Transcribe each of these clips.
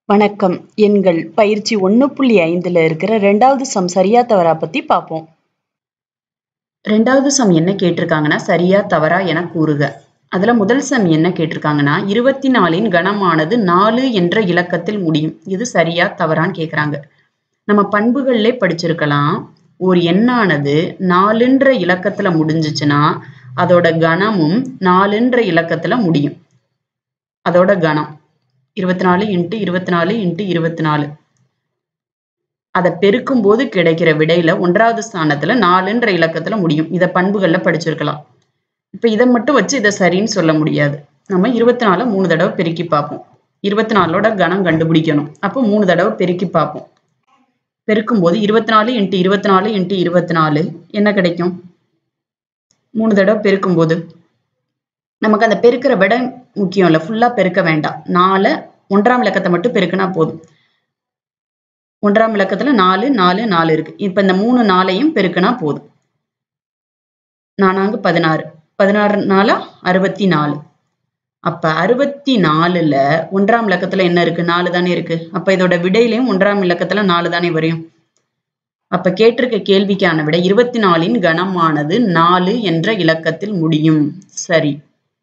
வணக்கம் எண்கள் பயிற்சி ஒண்ணு புள்ளி ஐந்துல இருக்கிற ரெண்டாவது சம் சரியா தவறா பத்தி பார்ப்போம் ரெண்டாவது சம் என்ன கேட்டிருக்காங்கன்னா சரியா தவறா என கூறுக அதுல முதல் சம் என்ன கேட்டிருக்காங்கன்னா இருபத்தி நாலின் கணமானது நாலு என்ற இலக்கத்தில் முடியும் இது சரியா தவறான்னு கேக்குறாங்க நம்ம பண்புகள்லே படிச்சிருக்கலாம் ஒரு எண்ணானது நாலுன்ற இலக்கத்துல முடிஞ்சுச்சுன்னா அதோட கணமும் நாலுன்ற இலக்கத்துல முடியும் அதோட கணம் இருபத்தி நாலு இன்ட்டு இருபத்தி நாலு இன்ட்டு இருபத்தி நாலு அதை பெருக்கும் போது கிடைக்கிற விடையில ஒன்றாவது ஸ்தானத்துல நாலுன்ற இலக்கத்துல முடியும் இத பண்புகள்ல படிச்சிருக்கலாம் இப்ப இதை மட்டும் வச்சு இதை சரின்னு சொல்ல முடியாது நம்ம இருபத்தி நாலு மூணு தடவை பெருக்கி பார்ப்போம் இருபத்தி நாலோட கணம் கண்டுபிடிக்கணும் அப்போ மூணு தடவை பெருக்கி பார்ப்போம் பெருக்கும் போது இருபத்தி நாலு இன்ட்டு இருபத்தி நாலு இன்ட்டு இருபத்தி நாலு என்ன கிடைக்கும் மூணு தடவை பெருக்கும் போது நமக்கு அந்த பெருக்கிற விட முக்கியம் இல்லை ஃபுல்லா பெருக்க வேண்டாம் நாலு ஒன்றாம் இலக்கத்தை மட்டும் பெருக்கினா போதும் ஒன்றாம் இலக்கத்துல நாலு நாலு நாலு இருக்கு இப்ப இந்த மூணு நாளையும் பெருக்கினா போதும் நானாங்க பதினாறு பதினாறு நாலா அறுபத்தி நாலு அப்ப அறுபத்தி நாலுல ஒன்றாம் இலக்கத்துல என்ன இருக்கு நாலு தானே இருக்கு அப்ப இதோட விடையிலையும் ஒன்றாம் இலக்கத்துல நாலு தானே வரையும் அப்ப கேட்டிருக்க கேள்விக்கான விட இருபத்தி நாலின் கணமானது நாலு என்ற இலக்கத்தில் முடியும் சரி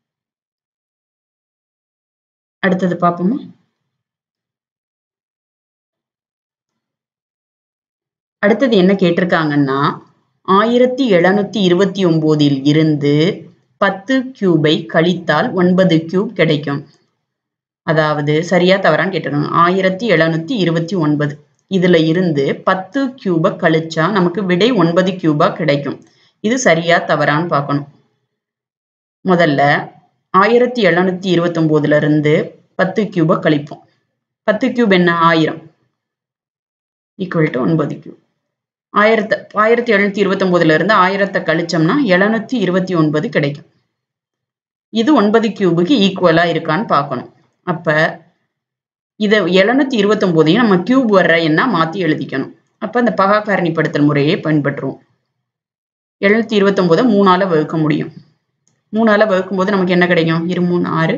அடுத்தது பார்ப்போமா அடுத்தது என்ன கேட்டிருக்காங்கன்னா ஆயிரத்தி எழுநூத்தி இருபத்தி ஒன்பதில் இருந்து பத்து கியூபை கழித்தால் ஒன்பது கியூப் கிடைக்கும் அதாவது சரியா தவறான்னு கேட்டிருக்காங்க ஆயிரத்தி எழுநூத்தி இருபத்தி ஒன்பது இதுல இருந்து பத்து கியூபை கழிச்சா நமக்கு விடை ஒன்பது கியூபா கிடைக்கும் இது சரியா தவறான்னு பார்க்கணும் முதல்ல ஆயிரத்தி எழுநூத்தி இருபத்தி ஒன்பதுல இருந்து பத்து கியூபை கழிப்போம் பத்து கியூப் என்ன ஆயிரம் ஈக்குவல் டு ஒன்பது கியூப் ஆயிரத்து ஆயிரத்தி எழுநூத்தி இருபத்தி ஒன்பதுல இருந்து ஆயிரத்தை கழிச்சோம்னா எழுநூத்தி இருபத்தி ஒன்பது கிடைக்கும் இது ஒன்பது கியூபுக்கு ஈக்குவலா இருக்கான்னு பார்க்கணும் அப்ப இதை எழுநூத்தி இருபத்தி ஒன்பதையும் நம்ம கியூப் வர்ற எண்ணா மாத்தி எழுதிக்கணும் அப்ப அந்த பகாக்காரணிப்படுத்தல் முறையை பயன்பற்றுவோம் எழுநூத்தி இருபத்தி ஒன்பதை மூணால வகுக்க முடியும் மூணால வகுக்கும் போது நமக்கு என்ன கிடைக்கும் இரு மூணு ஆறு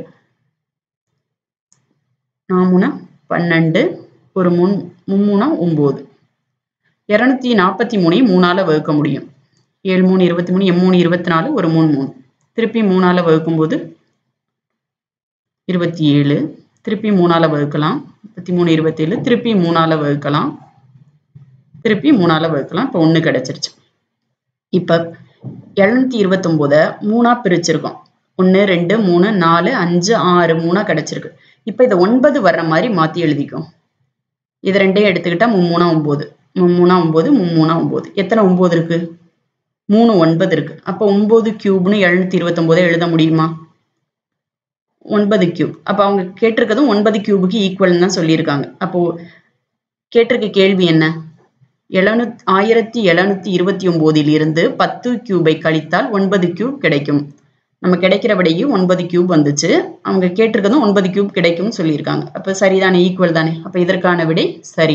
நாமூணா பன்னெண்டு ஒரு மூணு மும்மூணா ஒன்பது இருநூத்தி நாற்பத்தி மூணையும் மூணால வகுக்க முடியும் ஏழு மூணு இருபத்தி மூணு எம்மூணு இருபத்தி நாலு ஒரு மூணு மூணு திருப்பி மூணால வகுக்கும் போது இருபத்தி ஏழு திருப்பி மூணால வகுக்கலாம் முப்பத்தி மூணு இருபத்தி ஏழு திருப்பி மூணால வகுக்கலாம் திருப்பி மூணால வகுக்கலாம் இப்போ ஒண்ணு கிடைச்சிருச்சு இப்ப எழுநூத்தி இருபத்தி ஒன்பத மூணா பிரிச்சிருக்கோம் ஒன்னு ரெண்டு மூணு நாலு அஞ்சு ஆறு மூணா கிடைச்சிருக்கு இப்ப இதை ஒன்பது வர்ற மாதிரி மாத்தி எழுதிக்கும் இது ரெண்டையும் எடுத்துக்கிட்டா மும்மூணா ஒன்பது மும்மூணா ஒன்பது மும்மூணா ஒன்பது எத்தனை ஒன்பது இருக்கு மூணு ஒன்பது இருக்கு அப்ப ஒன்பது கியூப்னு எழுநூத்தி இருபத்தி ஒன்பதை எழுத முடியுமா ஒன்பது கியூப் அப்ப அவங்க கேட்டிருக்கதும் ஒன்பது கியூபுக்கு ஈக்குவல் தான் சொல்லியிருக்காங்க அப்போ கேட்டிருக்க கேள்வி என்ன எழுநூத் ஆயிரத்தி எழுநூத்தி இருபத்தி ஒன்பதில் இருந்து பத்து கியூபை கழித்தால் ஒன்பது கியூப் கிடைக்கும் நம்ம கிடைக்கிற விடையும் ஒன்பது கியூப் வந்துச்சு அவங்க கேட்டிருக்கதும் ஒன்பது கியூப் கிடைக்கும்னு சொல்லியிருக்காங்க அப்ப சரிதானே ஈக்குவல் தானே அப்ப இதற்கான விடை சரி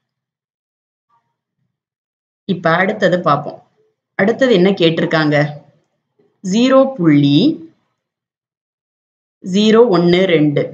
இப்ப அடுத்தது பார்ப்போம் அடுத்தது என்ன கேட்டிருக்காங்க ஜீரோ புள்ளி ஜீரோ ஒன்னு ரெண்டு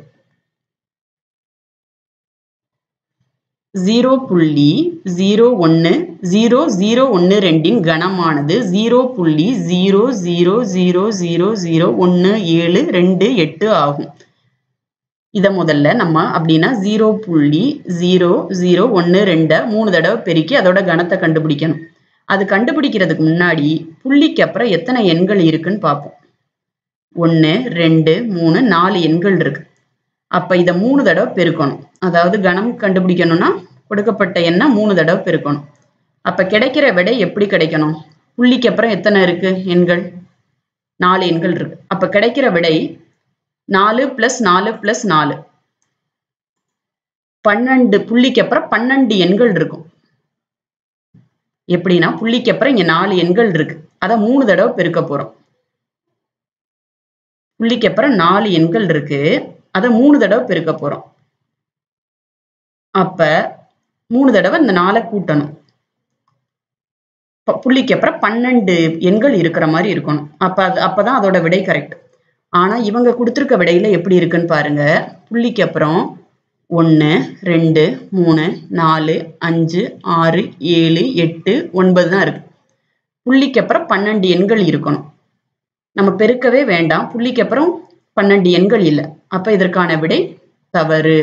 ஜீரோ புள்ளி ஜீரோ ஒன்னு ஜீரோ ஜீரோ ஒன்னு ரெண்டின் கணமானது ஜீரோ புள்ளி zero zero zero zero zero ஒன்னு ஏழு ரெண்டு எட்டு ஆகும் இத முதல்ல நம்ம அப்படின்னா ஜீரோ புள்ளி ஜீரோ ஜீரோ ஒன்னு ரெண்ட மூணு தடவை பெருக்கி அதோட கணத்தை கண்டுபிடிக்கணும் அது கண்டுபிடிக்கிறதுக்கு முன்னாடி புள்ளிக்கு அப்புறம் எத்தனை எண்கள் இருக்குன்னு பார்ப்போம் ஒன்னு ரெண்டு மூணு நாலு எண்கள் இருக்கு அப்ப இத மூணு தடவை பெருக்கணும் அதாவது கணம் கண்டுபிடிக்கணும்னா கொடுக்கப்பட்ட எண்ணை மூணு தடவை பெருக்கணும் அப்ப கிடைக்கிற விடை எப்படி கிடைக்கணும் புள்ளிக்கு அப்புறம் எத்தனை இருக்கு எண்கள் நாலு எண்கள் இருக்கு அப்ப கிடைக்கிற விடை நாலு பிளஸ் நாலு பிளஸ் நாலு பன்னெண்டு புள்ளிக்கு அப்புறம் பன்னெண்டு எண்கள் இருக்கும் எப்படின்னா புள்ளிக்கு அப்புறம் இங்க நாலு எண்கள் இருக்கு அத மூணு தடவை பெருக்க போறோம் புள்ளிக்கு அப்புறம் நாலு எண்கள் இருக்கு அதை மூணு தடவை பெருக்க போறோம் அப்ப மூணு தடவை இந்த நாளை கூட்டணும் புள்ளிக்கு அப்புறம் பன்னெண்டு எண்கள் இருக்கிற மாதிரி இருக்கணும் அப்ப அது அப்பதான் அதோட விடை கரெக்ட் ஆனா இவங்க கொடுத்துருக்க விடையில எப்படி இருக்குன்னு பாருங்க புள்ளிக்கு அப்புறம் ஒன்று ரெண்டு மூணு நாலு அஞ்சு ஆறு ஏழு எட்டு ஒன்பது தான் இருக்கு புள்ளிக்கு அப்புறம் பன்னெண்டு எண்கள் இருக்கணும் நம்ம பெருக்கவே வேண்டாம் புள்ளிக்கு அப்புறம் பன்னெண்டு எண்கள் இல்லை அப்ப இதற்கான விடை தவறு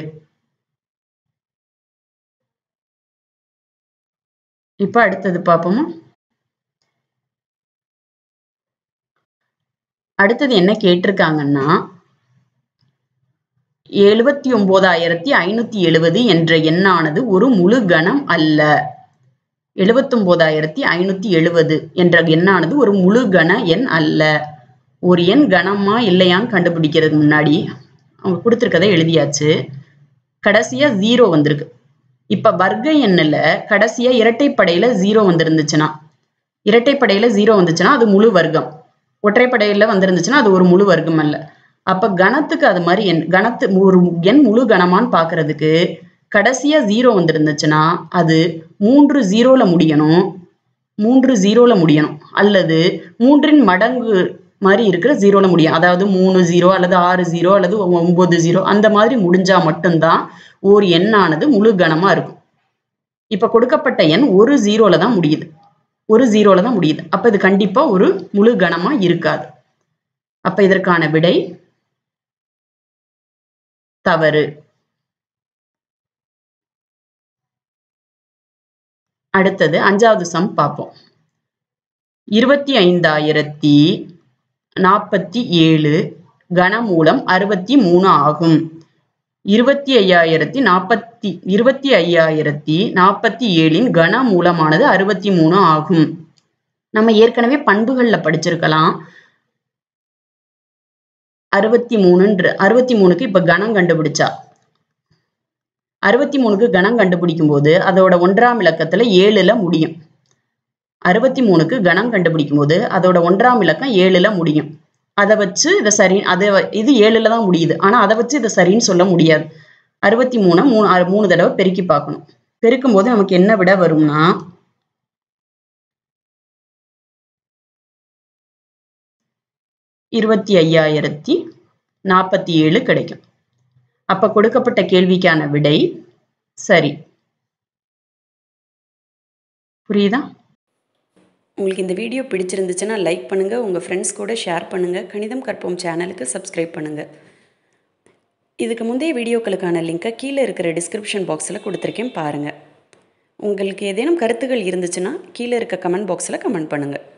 இப்ப அடுத்தது பார்ப்போமா அடுத்தது என்ன கேட்டிருக்காங்கன்னா எழுபத்தி ஒன்பதாயிரத்தி ஐநூத்தி எழுவது என்ற எண்ணானது ஒரு முழு கணம் அல்ல எழுபத்தொன்பதாயிரத்தி ஐநூத்தி எழுவது என்ற எண்ணானது ஒரு முழு கண எண் அல்ல ஒரு எண் கணமா இல்லையான்னு கண்டுபிடிக்கிறதுக்கு முன்னாடி அவங்க கொடுத்துருக்கதை எழுதியாச்சு கடைசியா ஜீரோ வந்திருக்கு இப்ப வர்க்க எண்ணில் கடைசியா இரட்டைப்படையில ஜீரோ வந்திருந்துச்சுன்னா இரட்டைப்படையில ஜீரோ வந்துச்சுன்னா அது முழு வர்க்கம் ஒற்றைப்படையில வந்திருந்துச்சுன்னா அது ஒரு முழு வர்க்கம் அல்ல அப்ப கணத்துக்கு அது மாதிரி எண் கணத்து ஒரு எண் முழு கணமான்னு பாக்குறதுக்கு கடைசியா ஜீரோ வந்திருந்துச்சுன்னா அது மூன்று ஜீரோல முடியணும் மூன்று ஜீரோல முடியணும் அல்லது மூன்றின் மடங்கு மாதிரி இருக்கிற ஜீரோல முடியும் அதாவது மூணு ஜீரோ அல்லது ஆறு ஜீரோ அல்லது ஒன்பது ஜீரோ அந்த மாதிரி முடிஞ்சா மட்டும்தான் ஒரு எண்ணானது முழு கணமா இருக்கும் இப்ப கொடுக்கப்பட்ட எண் ஒரு ஜீரோல தான் முடியுது ஒரு ஜீரோல தான் முடியுது அப்ப இது கண்டிப்பா ஒரு முழு கணமா இருக்காது அப்ப இதற்கான விடை தவறு அடுத்தது அஞ்சாவது சம் பார்ப்போம் இருபத்தி ஐந்தாயிரத்தி நாற்பத்தி ஏழு கனமூலம் அறுபத்தி மூணு ஆகும் இருபத்தி ஐயாயிரத்தி நாற்பத்தி இருபத்தி ஐயாயிரத்தி நாற்பத்தி ஏழின் கனமூலமானது அறுபத்தி மூணு ஆகும் நம்ம ஏற்கனவே பண்புகள்ல படிச்சிருக்கலாம் அறுபத்தி மூணுன்ற அறுபத்தி மூணுக்கு இப்ப கணம் கண்டுபிடிச்சா அறுபத்தி மூணுக்கு கணம் கண்டுபிடிக்கும் போது அதோட ஒன்றாம் இலக்கத்துல ஏழுல முடியும் அறுபத்தி மூணுக்கு கணம் கண்டுபிடிக்கும் போது அதோட ஒன்றாம் இலக்கம் ஏழுல முடியும் அதை வச்சு இதை சரி அதை இது ஏழுல தான் முடியுது ஆனா அதை வச்சு இதை சரின்னு சொல்ல முடியாது அறுபத்தி மூணை மூணு மூணு தடவை பெருக்கி பார்க்கணும் பெருக்கும் போது நமக்கு என்ன விட வரும்னா இருபத்தி ஐயாயிரத்தி நாற்பத்தி ஏழு கிடைக்கும் அப்ப கொடுக்கப்பட்ட கேள்விக்கான விடை சரி புரியுதா உங்களுக்கு இந்த வீடியோ பிடிச்சிருந்துச்சுன்னா லைக் பண்ணுங்கள் உங்கள் ஃப்ரெண்ட்ஸ் கூட ஷேர் பண்ணுங்கள் கணிதம் கற்போம் சேனலுக்கு சப்ஸ்கிரைப் பண்ணுங்கள் இதுக்கு முந்தைய வீடியோக்களுக்கான லிங்க்கை கீழே இருக்கிற டிஸ்கிரிப்ஷன் பாக்ஸில் கொடுத்துருக்கேன் பாருங்கள் உங்களுக்கு ஏதேனும் கருத்துகள் இருந்துச்சுன்னா கீழே இருக்க கமெண்ட் பாக்ஸில் கமெண்ட் பண்ணுங்கள்